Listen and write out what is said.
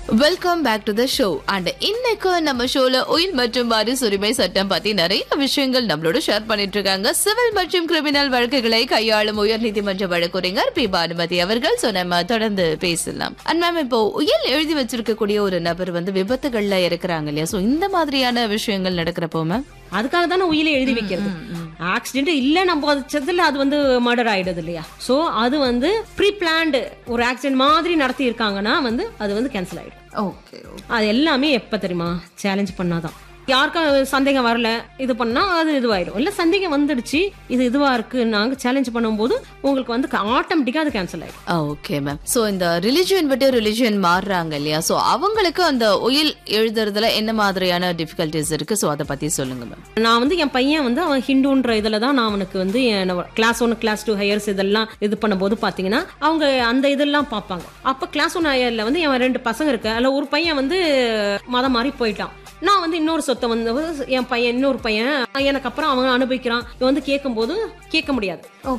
welcome back to the show and இன்னைக்கு நம்ம ஷோல உயில் மற்றும் வாரிசு உரிமை சட்டம் பத்தி நிறைய விஷயங்கள் நம்மளோட ஷேர் பண்ணிட்டு இருக்காங்க சிவில் மற்றும் கிரிமினல் வழக்குகளை கையாளும் உயர்நீதிமன்ற வழக்கறிஞர் பி பானுமதி அவர்கள் சோ நம்ம தொடர்ந்து பேசலாம் அண்ட் மேம் இப்போ உயில் எழுதி வச்சிருக்கக்கூடிய ஒரு நபர் வந்து விபத்துகள்ல இருக்கிறாங்க இல்லையா சோ இந்த மாதிரியான விஷயங்கள் நடக்கிறப்போ மேம் அதுக்காக தானே உயிலை எழுதி வைக்கிறது ஆக்சிடென்ட் இல்ல நம்ம பட்சத்துல அது வந்து மர்டர் ஆயிடுது இல்லையா சோ அது வந்து ப்ரீ பிளான்டு ஒரு ஆக்சிடென்ட் மாதிரி நடத்தி இருக்காங்கன்னா வந்து அது வந்து கேன்சல் ஆயிடும் ஓகே அது எல்லாமே எப்ப தெரியுமா சேலஞ்ச் பண்ணாதான் யாருக்கும் சந்தேகம் வரல இது பண்ணா அது இதுவாயிடும் இல்ல சந்தேகம் வந்துடுச்சு இது இதுவா இருக்கு நாங்க சேலஞ்ச் பண்ணும்போது உங்களுக்கு வந்து ஆட்டோமேட்டிக்கா அது கேன்சல் ஆயிடும் ஓகே மேம் சோ இந்த ரிலிஜியன் விட்டு ரிலிஜியன் மாறுறாங்க இல்லையா சோ அவங்களுக்கு அந்த உயில் எழுதுறதுல என்ன மாதிரியான டிஃபிகல்டிஸ் இருக்கு சோ அதை பத்தி சொல்லுங்க மேம் நான் வந்து என் பையன் வந்து அவன் ஹிந்துன்ற இதுல தான் நான் அவனுக்கு வந்து class one class two highers இதெல்லாம் இது பண்ணும்போது பாத்தீங்கன்னா அவங்க அந்த இதெல்லாம் பார்ப்பாங்க அப்ப கிளாஸ் ஒன் ஹையர்ல வந்து என் ரெண்டு பசங்க இருக்கு அதுல ஒரு பையன் வந்து மதம் மாறி போயிட்டான் நான் வந்து இன்னொரு சொத்தை வந்து என் பையன் இன்னொரு பையன் எனக்கு அப்புறம் அவன் அனுபவிக்கிறான் இவன் வந்து கேட்கும்போது கேட்க முடியாது